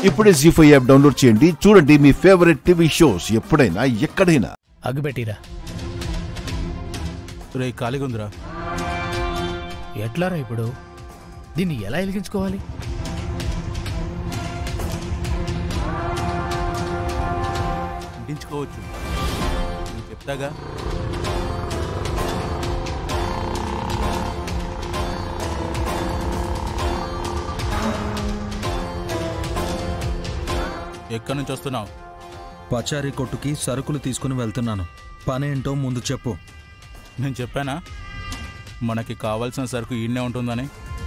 ఇప్పుడే G five app download చేయండి చూడండి మీ ఫేవరెట్ టీవీ షోస్ ఎప్పుడైనా ఎక్కడైనా అగ్గిపెట్టిరా రే ఖాళీగా ఉందిరా ఎట్లారా ఇప్పుడు దీన్ని ఎలా వెలిగించుకోవాలి అంటించుకోవచ్చు నేను చెప్తాగా ఎక్కడి నుంచి వస్తున్నావు పచారీ కొట్టుకి సరుకులు తీసుకుని వెళ్తున్నాను పనేంటో ముందు చెప్పు నేను చెప్పానా మనకి కావాల్సిన సరుకు ఈడనే ఉంటుందని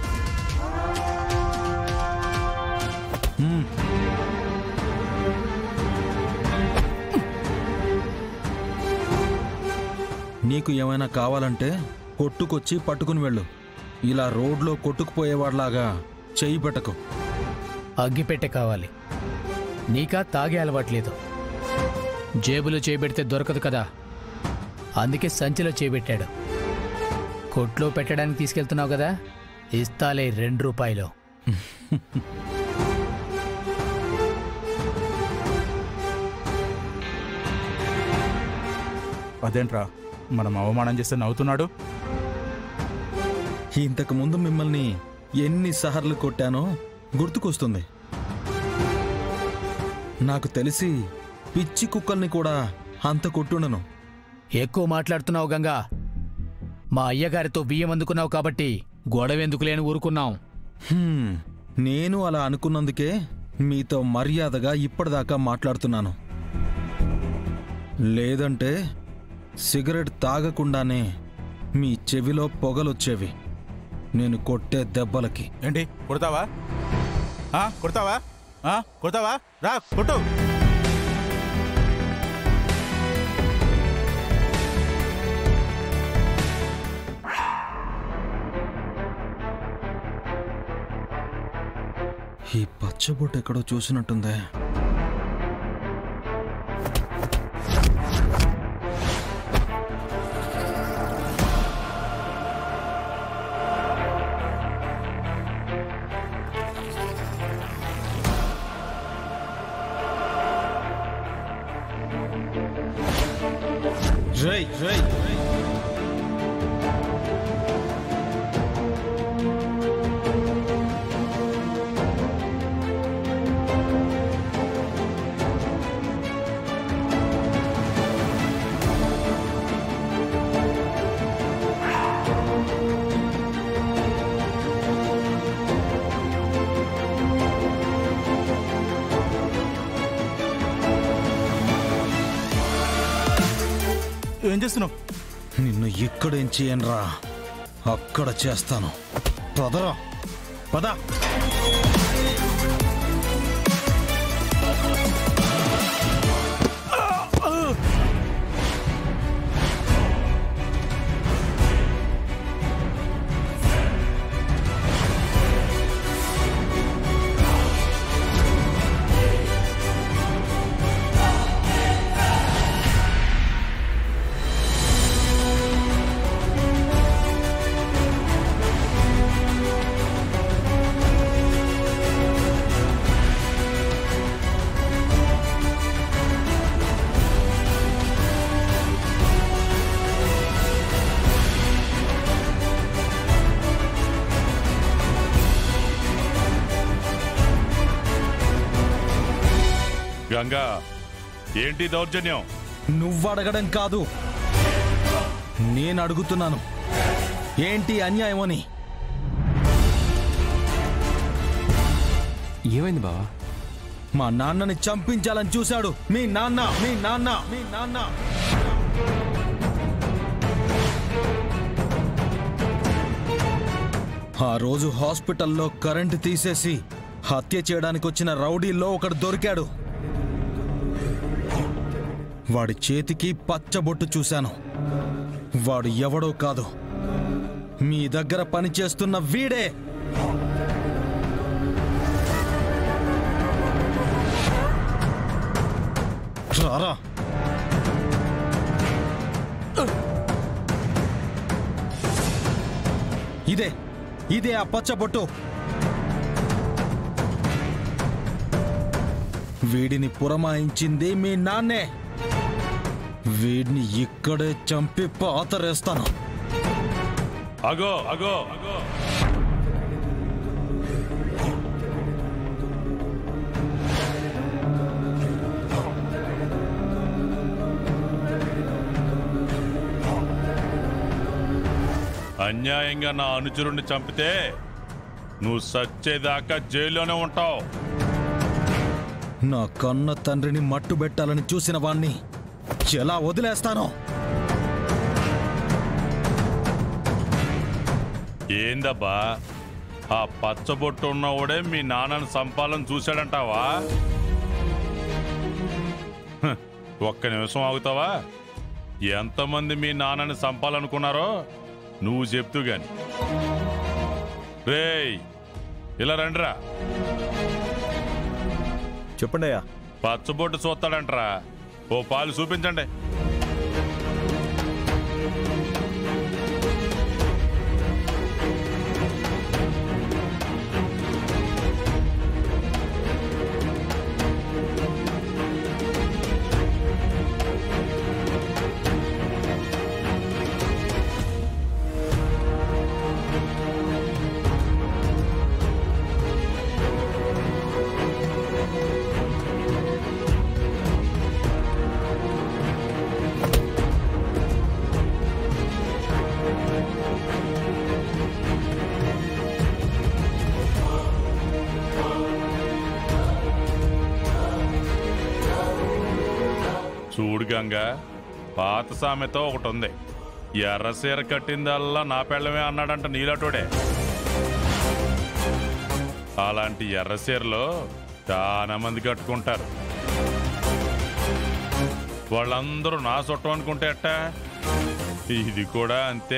నీకు ఏమైనా కావాలంటే కొట్టుకొచ్చి పట్టుకుని వెళ్ళు ఇలా రోడ్లో కొట్టుకుపోయేవాడిలాగా చెయ్యి పెట్టకు అగ్గిపెట్టె కావాలి నీకా తాగే అలవాట్లేదు జేబులో చేపెడితే దొరకదు కదా అందుకే సంచిలో చేపెట్టాడు కొట్లో పెట్టడానికి తీసుకెళ్తున్నావు కదా ఇస్తాలే రెండు రూపాయలు అదేంట్రా మనం అవమానం చేస్తే నవ్వుతున్నాడు ఇంతకు ముందు మిమ్మల్ని ఎన్ని సహర్లు కొట్టానో గుర్తుకొస్తుంది నాకు తెలిసి పిచ్చి కుక్కల్ని కూడా అంత కొట్టుండను ఎక్కువ మాట్లాడుతున్నావు గంగా మా అయ్యగారితో బియ్యం అందుకున్నావు కాబట్టి గొడవెందుకు లేని ఊరుకున్నాం హ్మ్, నేను అలా అనుకున్నందుకే మీతో మర్యాదగా ఇప్పటిదాకా మాట్లాడుతున్నాను లేదంటే సిగరెట్ తాగకుండానే మీ చెవిలో పొగలొచ్చేవి నేను కొట్టే దెబ్బలకి ఏంటి కొడతావా ఆ, కొడతావా ఆ, కొడతావా రా కొట్టు ఈ పచ్చబొట్టు ఎక్కడో చూసినట్టుందే రై రై ఏం చేస్తున్నావు నిన్ను ఇక్కడేం చేయనురా అక్కడ చేస్తాను పదరా పద గంగా ఏంటి దౌర్జన్యం నువ్వడగడం కాదు నేను అడుగుతున్నాను ఏంటి అన్యాయం అని ఏమైంది బావా మా నాన్నని చంపించాలని చూశాడు మీ నాన్న మీ నాన్న మీ నాన్న ఆ రోజు హాస్పిటల్లో కరెంటు తీసేసి హత్య చేయడానికి వచ్చిన రౌడీల్లో ఒకడు దొరికాడు వాడి చేతికి పచ్చబొట్టు చూశాను వాడు ఎవడో కాదు మీ దగ్గర పనిచేస్తున్న వీడే రారా ఇదే ఇదే ఆ పచ్చబొట్టు వీడిని పురమాయించింది మీ నాన్నే వీడిని ఇక్కడే చంపి పాతరేస్తాను అగో అగో అగో అన్యాయంగా నా అనుచరుణ్ణి చంపితే నువ్వు సచ్చేదాకా జైల్లోనే ఉంటావు నా కన్న తండ్రిని మట్టుబెట్టాలని చూసిన వాణ్ణి ఎలా వదిలేస్తాను ఏందబ్బా ఆ పచ్చబొట్టు ఉన్నవాడే మీ నాన్నను సంపాలని చూశాడంటావా హ, ఒక్క నిమిషం ఆగుతావా ఎంతమంది మీ నాన్నని సంపాలనుకున్నారో నువ్వు చెప్తూ గాని రేయ్ ఇలా రండిరా చెప్పండి అయ్యా పచ్చబొట్టు చూస్తాడంట్రా ఓ పాలు చూపించండి చూడు గంగ పాత సామెత ఒకటి ఉంది ఎర్ర సీర కట్టిందల్లా నా పెళ్ళమే అన్నాడంట నీలాటోడే అలాంటి ఎర్ర సీరలో చాలా మంది కట్టుకుంటారు వాళ్ళందరూ నా చుట్టం అనుకుంటే అట్ట ఇది కూడా అంతే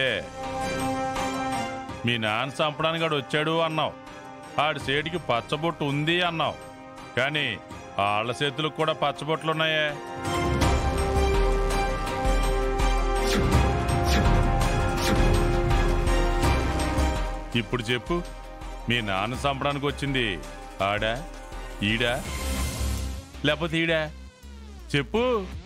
మీ నాన్న చంపడానికి ఆడు వచ్చాడు అన్నావు ఆడి సేటికి పచ్చబొట్టు ఉంది అన్నావు కానీ వాళ్ళ చేతులకు కూడా పచ్చబొట్లు ఉన్నాయే ఇప్పుడు చెప్పు మీ నాన్న చంపడానికి వచ్చింది ఆడా ఈడా లేకపోతే ఈడా చెప్పు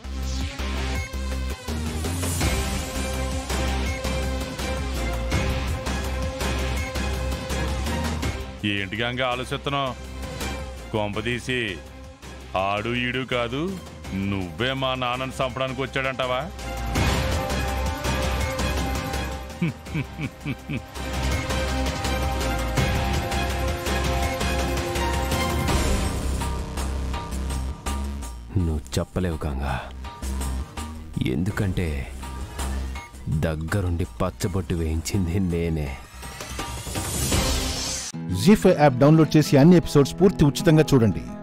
ఏంటి గంగా ఆలోచిస్తున్నావు కొంపదీసి ఆడు ఈడు కాదు నువ్వే మా నాన్నని చంపడానికి వచ్చాడంటావా నువ్వు చెప్పలేవు గంగా ఎందుకంటే దగ్గరుండి పచ్చబొట్టు వేయించింది నేనే జీ ఫైవ్ యాప్ డౌన్లోడ్ చేసి అన్ని ఎపిసోడ్స్ పూర్తి ఉచితంగా చూడండి